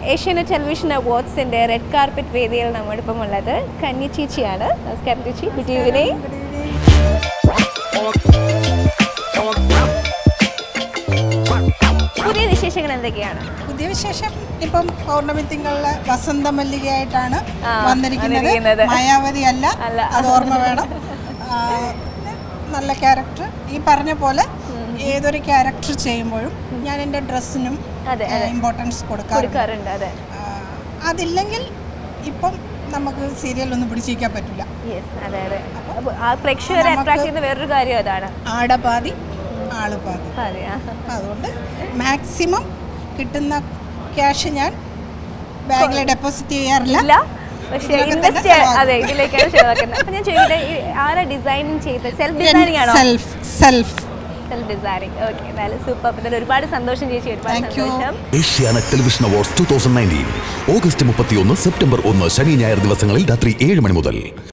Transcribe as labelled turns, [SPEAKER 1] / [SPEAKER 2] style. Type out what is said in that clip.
[SPEAKER 1] Asianet television അവാർഡ്സിന്റെ red carpet വേദിയിൽ നമ്മോടൊപ്പം ഉള്ളത് കന്യ ചേച്ചിയാണ് നമസ്കാരം ചേച്ചി ഗുഡ് ഈവനിങ് പുതിയ വിശേഷങ്ങൾ എന്തൊക്കെയാണ്
[SPEAKER 2] പുതിയ വിശേഷം ഇപ്പം പൗർണമി തിങ്കളിലെ വസന്ത മല്ലികയായിട്ടാണ്
[SPEAKER 1] ആ,
[SPEAKER 2] വന്നിരിക്കുന്നത്
[SPEAKER 1] വന്നിരിക്കുന്നത്.
[SPEAKER 2] മായാവതി അല്ല
[SPEAKER 1] അല്ല.
[SPEAKER 2] അത് ഓർമ്മ വേണം ആ, നല്ല ക്യാരക്ടർ ഈ പറഞ്ഞ പോലെ ഏതൊരു ക്യാരക്ടർ ചെയ്യുമ്പോഴും ഞാൻ എൻ്റെ ഡ്രസ്സിനും
[SPEAKER 1] അതെ, അതെ.
[SPEAKER 2] ഇമ്പോർട്ടൻസ് കൊടുക്കാറുണ്ട്
[SPEAKER 1] കൊടുക്കാറുണ്ട് അതെ
[SPEAKER 2] ആ, അതില്ലെങ്കിൽ ഇപ്പം നമുക്ക് സീരിയലൊന്നും പിടിച്ചിരിക്കാൻ പറ്റില്ല
[SPEAKER 1] യെസ് അതെ അതെ അപ്പൊ ആ പ്രേക്ഷകരെ അട്രാക്ട് ചെയ്യുന്ന വേറൊരു കാര്യം അതാണ്
[SPEAKER 2] ആടപാതി ആളുപാതി
[SPEAKER 1] അതെ ആ.
[SPEAKER 2] അപ്പം അതുകൊണ്ട് മാക്സിമം കിട്ടുന്ന ക്യാഷ് ഞാൻ ബാഗിൽ ഡെപ്പോസിറ്റ് ചെയ്യാറില്ല
[SPEAKER 1] ഇല്ല പക്ഷേ
[SPEAKER 2] ഇതിലൊക്കെ
[SPEAKER 1] ഇൻവെസ്റ്റ്
[SPEAKER 2] തന്നെ ചെലവാക്കും.
[SPEAKER 1] അതെ ഇതിലേക്കാണ് ചെലവാക്കുന്നത് അപ്പൊ ഞാൻ ചോദിക്കട്ടെ ഈ ആരാ ഡിസൈനിങ് ചെയ്തത് സെൽഫ് ഡിസൈനിങ് ആണോ
[SPEAKER 2] self self
[SPEAKER 1] self designing okay എന്തായാലും സൂപ്പർ അപ്പം ഇതിൽ ഒരുപാട് സന്തോഷം ചേച്ചി ഒരുപാട്
[SPEAKER 2] Thank you.
[SPEAKER 1] സന്തോഷം
[SPEAKER 3] Asianet television awards two thousand nineteen August മുപ്പത്തിയൊന്ന് സെപ്റ്റംബർ ഒന്ന് ശനി ഞായർ ദിവസങ്ങളിൽ രാത്രി ഏഴ് മണി മുതൽ